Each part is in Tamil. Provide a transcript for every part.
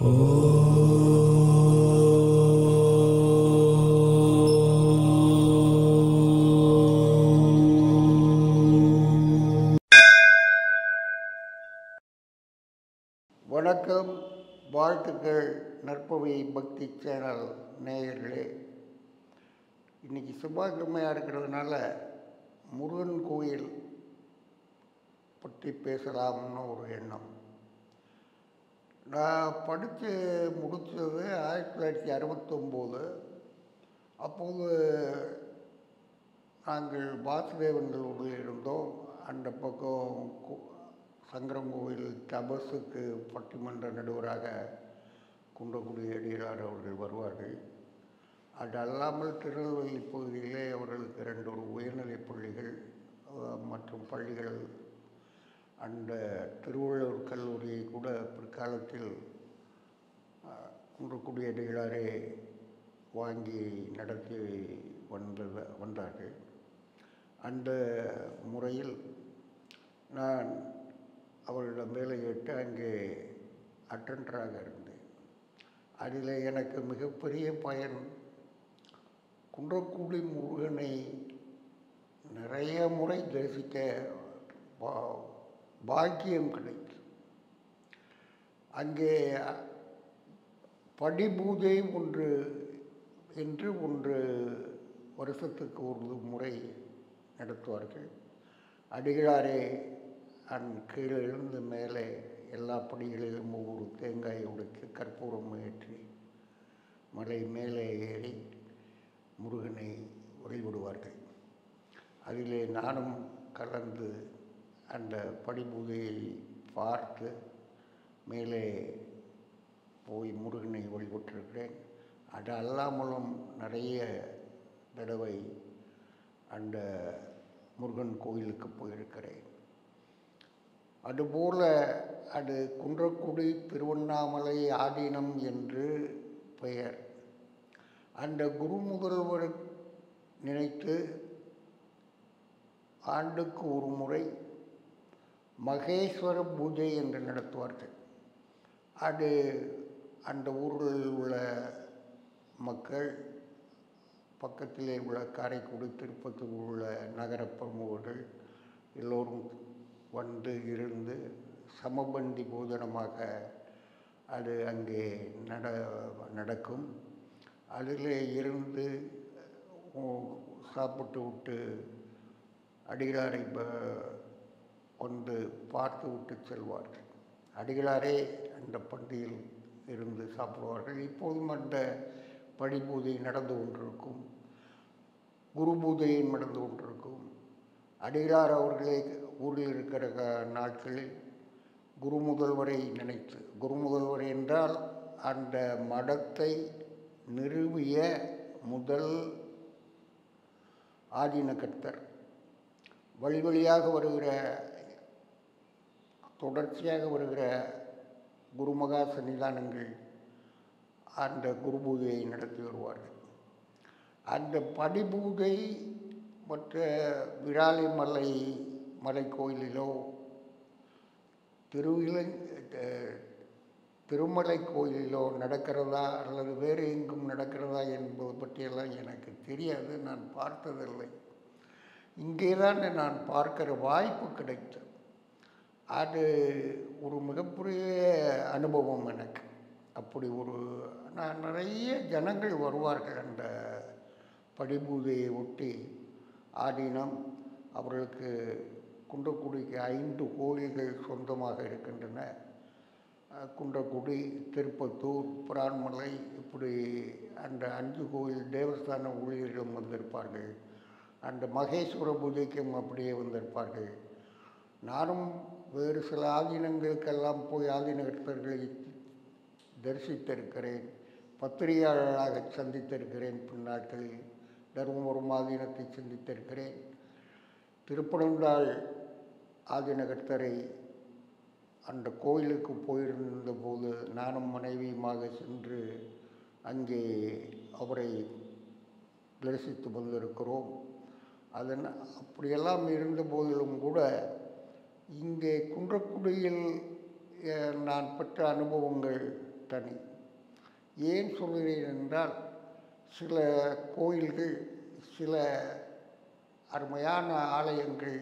வணக்கம் வாழ்த்துக்கள் நற்பவி பக்தி சேனல் நேயர்களே இன்னைக்கு செவ்வாய்க்கிழமையாக இருக்கிறதுனால முருகன் கோயில் பற்றி பேசலாம்னு ஒரு எண்ணம் நான் படித்து முடித்தது ஆயிரத்தி தொள்ளாயிரத்தி அறுபத்தொம்போது அப்போது நாங்கள் வாசுதேவன்களூரில் இருந்தோம் அந்த பக்கம் கு- சங்கரங்கோவில் தபஸுக்கு பட்டிமன்ற நடுவராக குன்றக்குடி அடிகளார் அவர்கள் வருவார்கள் அது அல்லாமல் திருநெல்வேலி பகுதியிலே அவர்களுக்கு ரெண்டு ஒரு உயர்நிலைப் பள்ளிகள் அஹ், மற்றும் பள்ளிகள் அந்த திருவள்ளுவர் கல்லூரியை கூட பிற்காலத்தில் அஹ், குன்றக்குடி அடிகளாரே வாங்கி நடத்தி வந்தது வந்தார்கள் அந்த முறையில் நான் அவர்களிடம் வேலை கேட்டு அங்கே அட்டண்டராக இருந்தேன் அதில் எனக்கு மிகப்பெரிய பயன் குன்றக்குடி முருகனை நிறைய முறை தரிசிக்க பா- பாக்கியம் கிடைத்தது அங்கே படிபூஜை ஒன்று என்று ஒன்று வருஷத்துக்கு ஒரு முறை நடத்துவார்கள் அடிகளாரே அந் கீழே இருந்து மேலே எல்லா படிகளிலும் ஒவ்வொரு தேங்காயை உடைத்து கற்பூரம் ஏற்றி மலை மேலே ஏறி முருகனை வழிபடுவார்கள் அதிலே நானும் கலந்து அந்த படிபூஜையை பார்த்து மேலே போய் முருகனை வழிபட்டிருக்கிறேன் அது அல்லாமலும் நிறைய தடவை அந்த முருகன் கோயிலுக்கு போயிருக்கிறேன் அதுபோல அது குன்றக்குடி திருவண்ணாமலை ஆதீனம் என்று பெயர் அந்த குரு முதல்வர் நினைத்து ஆண்டுக்கு ஒரு முறை மகேஸ்வர பூஜை என்று நடத்துவார்கள் அது அந்த ஊரில் உள்ள மக்கள் பக்கத்திலே உள்ள காரைக்குடி திருப்பத்தூர் உள்ள நகர பிரமுகர்கள் எல்லோரும் வந்து இருந்து சமபந்தி போஜனமாக அது அங்கே நட நடக்கும் அதிலே இருந்து உ- சாப்பிட்டு விட்டு அடிகளாரை ப- வந்து பார்த்து விட்டு செல்வார்கள் அடிகளாரே அந்த பந்தியில் இருந்து சாப்பிடுவார்கள் இப்போதும் அந்த படிபூஜை நடந்து கொண்டிருக்கும் குரு பூஜையும் நடந்து கொண்டிருக்கும் அடிகளார் அவர்களே ஊரில் இருக்கிற க- நாட்களில் குரு முதல்வரை நினைத்து குரு முதல்வர் என்றால் அந்த மடத்தை நிறுவிய முதல் ஆதீனகர்த்தர் வழி வழியாக வருகிற தொடர்ச்சியாக வருகிற குருமகா சன்னிதானங்கள் அந்த குரு பூஜையை நடத்தி வருவார்கள் அந்த படிபூஜை மற்ற விராலிமலை மலை கோயிலிலோ திருவிலை அஹ், திருமலை கோயிலிலோ நடக்கிறதா அல்லது வேறு எங்கும் நடக்கிறதா என்பது பற்றியெல்லாம் எனக்கு தெரியாது நான் பார்த்ததில்லை இங்கே தான் நான் பார்க்கிற வாய்ப்பு கிடைத்தது அது ஒரு மிகப்பெரிய அனுபவம் எனக்கு அப்படி ஒரு நான் நிறைய ஜனங்கள் வருவார்கள் அந்த படிபூஜையை ஒட்டி ஆதீனம் அவர்களுக்கு குன்றக்குடிக்கு ஐந்து கோயில்கள் சொந்தமாக இருக்கின்றன அஹ், குன்றக்குடி திருப்பத்தூர் பிரான்மலை இப்படி அந்த அஞ்சு கோயில் தேவஸ்தான ஊழியர்களும் வந்திருப்பார்கள் அந்த மகேஸ்வர பூஜைக்கும் அப்படியே வந்திருப்பார்கள் நானும் வேறு சில ஆதீனங்களுக்கெல்லாம் போய் ஆதீனகர்த்தர்களை தரிசித்திருக்கிறேன் பத்திரிகையாளராக சந்தித்திருக்கிறேன் பின்னாட்களில் தருமபுரம் ஆதீனத்தை சந்தித்திருக்கிறேன் திருப்பனந்தாள் ஆதீனகர்த்தரை அந்த கோயிலுக்கு போயிருந்த போது நானும் மனைவியுமாக சென்று அங்கே அவரை தரிசித்து வந்திருக்கிறோம் அதன் அப்படியெல்லாம் இருந்த போதிலும் கூட இங்கே குன்றக்குடியில் அஹ், நான் பெற்ற அனுபவங்கள் தனி ஏன் சொல்கிறேன் என்றால் சில கோயில்கள் சில அருமையான ஆலயங்கள்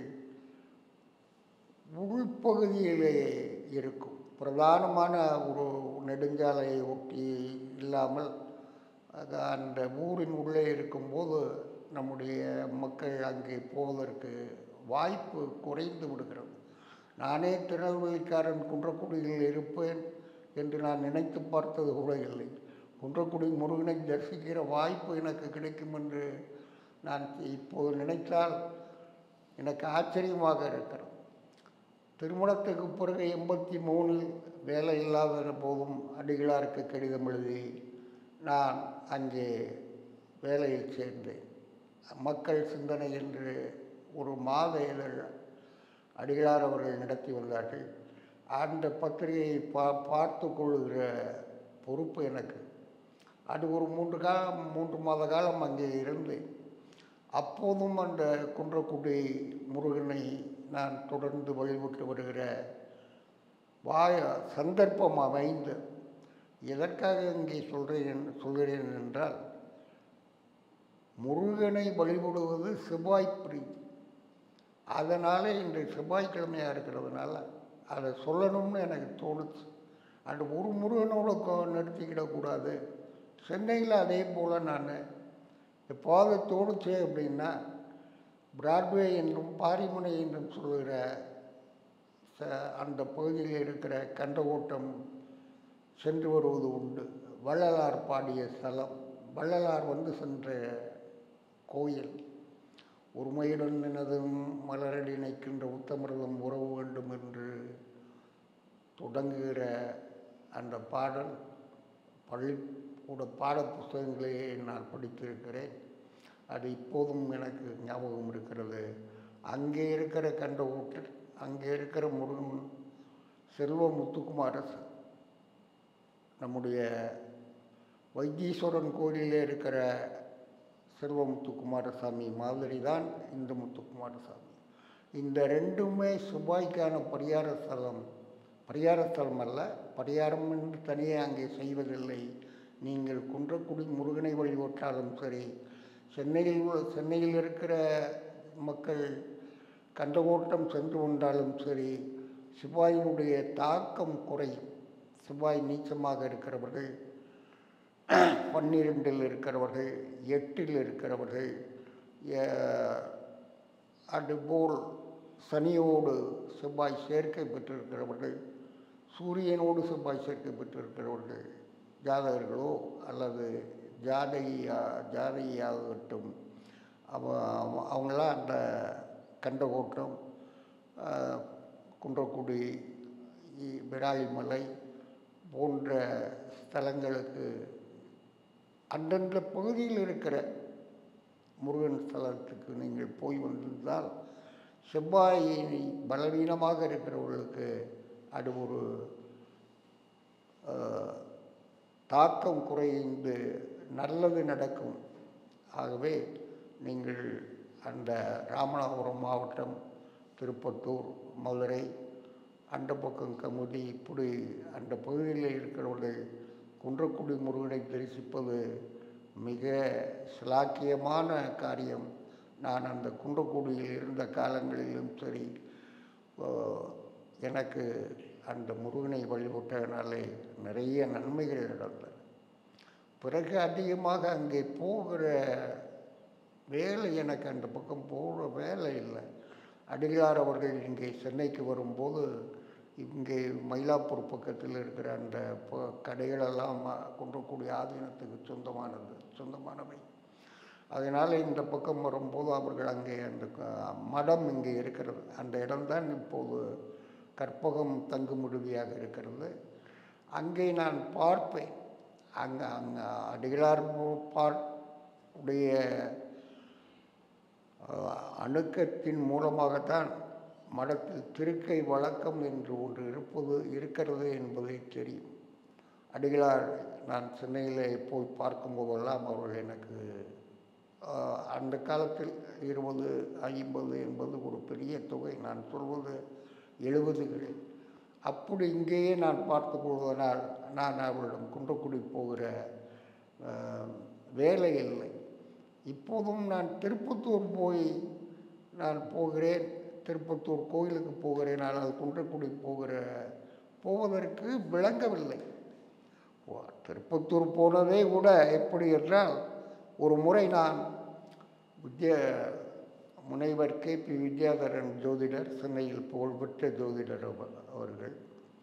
உள்பகுதியிலே இருக்கும் பிரதானமான ஒரு நெடுஞ்சாலையை ஒட்டி இல்லாமல் அது அந்த ஊரின் உள்ளே இருக்கும்போது நம்முடைய மக்கள் அங்கே போவதற்கு வாய்ப்பு குறைந்து விடுகிறது நானே திருநெல்வேலிக்காரன் குன்றக்குடியில் இருப்பேன் என்று நான் நினைத்து பார்த்தது கூட இல்லை குன்றக்குடி முருகனை தரிசிக்கிற வாய்ப்பு எனக்கு கிடைக்கும் என்று நான் இப்போது நினைத்தால் எனக்கு ஆச்சரியமாக இருக்கிறது திருமணத்துக்கு பிறகு எண்பத்தி மூணில் வேலை இல்லாத போதும் அடிகளாருக்கு கடிதம் எழுதி நான் அங்கே வேலையில் சேர்ந்தேன் மக்கள் சிந்தனை என்று ஒரு மாத இதழ் அடிகளார் அவர்கள் நடத்தி வந்தார்கள் அந்த பத்திரிகையை பா பார்த்து கொள்கிற பொறுப்பு எனக்கு அது ஒரு மூன்று காலம் மூன்று மாத காலம் அங்கே இருந்தேன் அப்போதும் அந்த குன்றக்குடி முருகனை நான் தொடர்ந்து வழிபட்டு வருகிற வாய சந்தர்ப்பம் அமைந்து எதற்காக இங்கே சொல்கிறேன் சொல்கிறேன் என்றால் முருகனை வழிபடுவது செவ்வாய் பிரீதி அதனால் இன்று செவ்வாய்க்கிழமையாக இருக்கிறதுனால அதை சொல்லணும்னு எனக்கு தோணுச்சு அந்த ஒரு முருகனோட கொ- நிறுத்திக்கிடக்கூடாது சென்னையில் அதே போல் நான் எப்போது தோணுச்சு அப்படின்னா பிராட்வே என்றும் பாரிமுனை என்றும் சொல்லுகிற ச- அந்த பகுதியில் இருக்கிற கண்டகோட்டம் சென்று வருவது உண்டு வள்ளலார் பாடிய ஸ்தலம் வள்ளலார் வந்து சென்ற கோயில் ஒருமையுடன் எனதும் மலரடி நிற்கின்ற உத்தமரதம் உறவு வேண்டும் என்று தொடங்குகிற அந்த பாடல் பள்ளிக்கூட பாட புஸ்தகங்களையே நான் படித்திருக்கிறேன் அது இப்போதும் எனக்கு ஞாபகம் இருக்கிறது அங்கே இருக்கிற கண்டகோட்டில் அங்கே இருக்கிற முருகன் செல்வ முத்துக்குமாரசு நம்முடைய வைத்தீஸ்வரன் கோயிலிலே இருக்கிற செல்வ முத்துக்குமாரசாமி மாதிரி தான் இந்த முத்துக்குமாரசாமி இந்த ரெண்டுமே செவ்வாய்க்கான பரிகார ஸ்தலம் பரிகார ஸ்தலம் அல்ல பரிகாரம் என்று தனியே அங்கே செய்வதில்லை நீங்கள் குன்றக்குடி முருகனை வழிபட்டாலும் சரி சென்னையில் உள்ள- சென்னையில் இருக்கிற மக்கள் கண்டகோட்டம் சென்று கொண்டாலும் சரி செவ்வாயினுடைய தாக்கம் குறையும் செவ்வாய் நீச்சமாக இருக்கிறவர்கள் பன்னிரெண்டில் இருக்கிறவர்கள் எட்டில் இருக்கிறவர்கள் எ- அதுபோல் சனியோடு செவ்வாய் சேர்க்கை பெற்றிருக்கிறவர்கள் சூரியனோடு செவ்வாய் சேர்க்கை பெற்றிருக்கிறவர்கள் ஜாதகர்களோ அல்லது ஜாதகியா ஜாதகியாகட்டும் அவ அவ- அவங்களாம் அந்த கண்டகோட்டம் ஆஹ், குன்றக்குடி இ- விராலிமலை போன்ற ஸ்தலங்களுக்கு அந்தந்த பகுதியில் இருக்கிற முருகன் ஸ்தலத்துக்கு நீங்கள் போய் வந்திருந்தால் செவ்வாய் பலவீனமாக இருக்கிறவர்களுக்கு அது ஒரு ஆஹ், தாக்கம் குறைந்து நல்லது நடக்கும் ஆகவே நீங்கள் அந்த ராமநாதபுரம் மாவட்டம் திருப்பத்தூர் மதுரை அந்த பக்கம் கமுதி இப்படி அந்த பகுதியில் இருக்கிறவர்கள் குன்றக்குடி முருகனை தரிசிப்பது மிக சிலாக்கியமான காரியம் நான் அந்த குன்றக்குடியில் இருந்த காலங்களிலும் சரி ஆஹ், எனக்கு அந்த முருகனை வழிபட்டதனாலே நிறைய நன்மைகள் நடந்தது பிறகு அதிகமாக அங்கே போகிற வேலை எனக்கு அந்த பக்கம் போகிற வேலை இல்லை அடிகளார் அவர்கள் இங்கே சென்னைக்கு வரும்போது இங்கே மயிலாப்பூர் பக்கத்தில் இருக்கிற அந்த ப- கடைகளெல்லாம் குன்றக்கூடிய ஆதீனத்துக்கு சொந்தமானது சொந்தமானவை அதனால் இந்த பக்கம் வரும்போது அவர்கள் அங்கே அந்த க- மடம் இங்கே இருக்கிறது அந்த இடம்தான் இப்போது கற்பகம் தங்கும் விடுதியாக இருக்கிறது அங்கே நான் பார்ப்பேன் அங்கே அங்கே அடிகளார் பார் உடைய அஹ், அணுக்கத்தின் மூலமாகத்தான் மடத்தில் திருக்கை வழக்கம் என்று ஒன்று இருப்பது இருக்கிறது என்பதை தெரியும் அடிகளார் நான் சென்னையில் போய் பார்க்கும்போதெல்லாம் அவர்கள் எனக்கு ஆஹ், அந்த காலத்தில் இருபது ஐம்பது என்பது ஒரு பெரிய தொகை நான் சொல்வது எழுபதுகளில் அப்படி இங்கேயே நான் பார்த்து கொள்வதனால் நான் அவளிடம் குன்றக்குடி போகிற அஹ், வேலை இல்லை இப்போதும் நான் திருப்பத்தூர் போய் நான் போகிறேன் திருப்பத்தூர் கோயிலுக்கு போகிறேன் ஆனால் குன்றக்குடி போகிற போவதற்கு விளங்கவில்லை ஓ, திருப்பத்தூர் போனதே கூட எப்படி என்றால் ஒரு முறை நான் வித்யா முனைவர் கே பி வித்யாதரன் ஜோதிடர் சென்னையில் புகழ்பெற்ற ஜோதிடர் அவர் அவர்கள்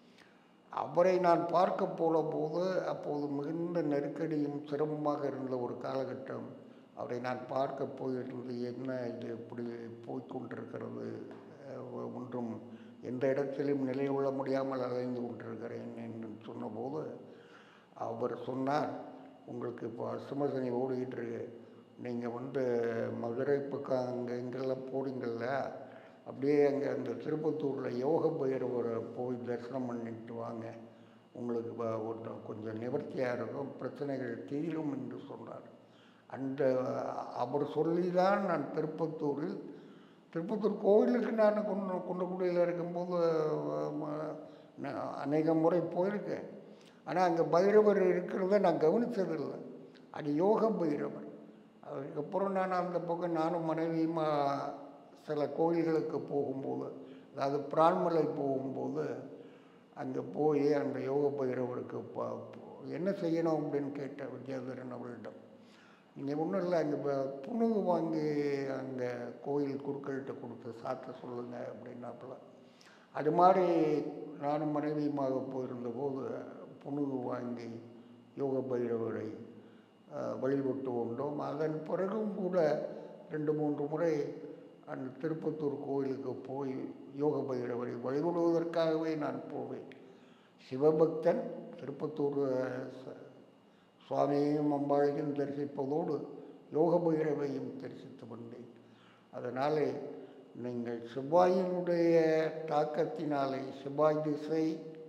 அவரை நான் பார்க்க போன போது அப்போது மிகுந்த நெருக்கடியும் சிரமமாக இருந்த ஒரு காலகட்டம் அவரை நான் பார்க்க போயிருந்து என்ன இது இப்படி போய்க்கொண்டிருக்கிறது அஹ், ஒன்றும் எந்த இடத்திலும் நிலை கொள்ள முடியாமல் அலைந்து கொண்டிருக்கிறேன் என்று சொன்னபோது அவர் சொன்னார் உங்களுக்கு இப்போ அசுமசனி ஓடிக்கிட்டு இருக்கு நீங்கள் வந்து மதுரை பக்கம் அங்கே இங்கெல்லாம் போறீங்கள்ல அப்படியே அங்கே அந்த திருப்பத்தூரில் யோக பைரவரை போய் தரிசனம் பண்ணிட்டு வாங்க உங்களுக்கு வ- ஒரு கொஞ்சம் நிவர்த்தியாக இருக்கும் பிரச்சனைகள் தீரும் என்று சொன்னார் அந்த அவர் சொல்லி தான் நான் திருப்பத்தூரில் திருப்பத்தூர் கோயிலுக்கு நான் குன்ன குன்றக்குடியில் இருக்கும்போது அஹ், ம- நான் அநேக முறை போயிருக்கேன் ஆனால் அங்கே பைரவர் இருக்கிறத நான் கவனித்ததில்லை அது யோக பைரவர் அதுக்கப்புறம் நான் அந்த பக்கம் நானும் மனைவியுமா சில கோயில்களுக்கு போகும்போது அதாவது பிரான்மலை போகும்போது அங்கே போய் அந்த யோக பைரவருக்கு ப- என்ன செய்யணும் அப்படின்னு கேட்டேன் வித்யாதரன் அவர்களிடம் நீங்கள் ஒன்றும் இல்லை அங்கே ப- புணுகு வாங்கி அந்த கோயில் குருக்கள்கிட்ட கொடுத்து சாத்த சொல்லுங்கள் அப்படின்னாப்புல அது மாதிரி நானும் மனைவியுமாக போயிருந்த போது புணுகு வாங்கி யோக பைரவரை அஹ், வழிபட்டு கொண்டோம் அதன் பிறகும் கூட ரெண்டு மூன்று முறை அந்த திருப்பத்தூர் கோயிலுக்கு போய் யோக பைரவரை வழிபடுவதற்காகவே நான் போவேன் சிவபக்தன் திருப்பத்தூர் அஹ், ச- சுவாமியையும் அம்பாளையும் தரிசிப்பதோடு யோக பைரவையும் தரிசித்து வந்தேன் அதனாலே நீங்கள் செவ்வாயினுடைய தாக்கத்தினாலே செவ்வாய் திசை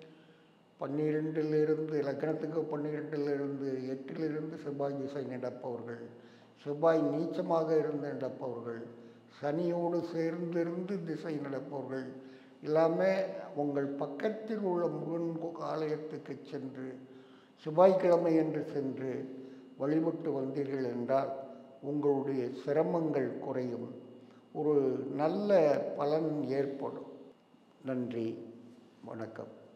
பன்னிரெண்டிலிருந்து லக்னத்துக்கு பன்னிரெண்டிலிருந்து எட்டிலிருந்து செவ்வாய் திசை நடப்பவர்கள் செவ்வாய் நீச்சமாக இருந்து நடப்பவர்கள் சனியோடு சேர்ந்திருந்து திசை நடப்பவர்கள் எல்லாமே உங்கள் பக்கத்தில் உள்ள முருகன் கோ- ஆலயத்துக்கு சென்று செவ்வாய்க்கிழமை என்று சென்று வழிபட்டு வந்தீர்கள் என்றால் உங்களுடைய சிரமங்கள் குறையும் ஒரு நல்ல பலன் ஏற்படும் நன்றி வணக்கம்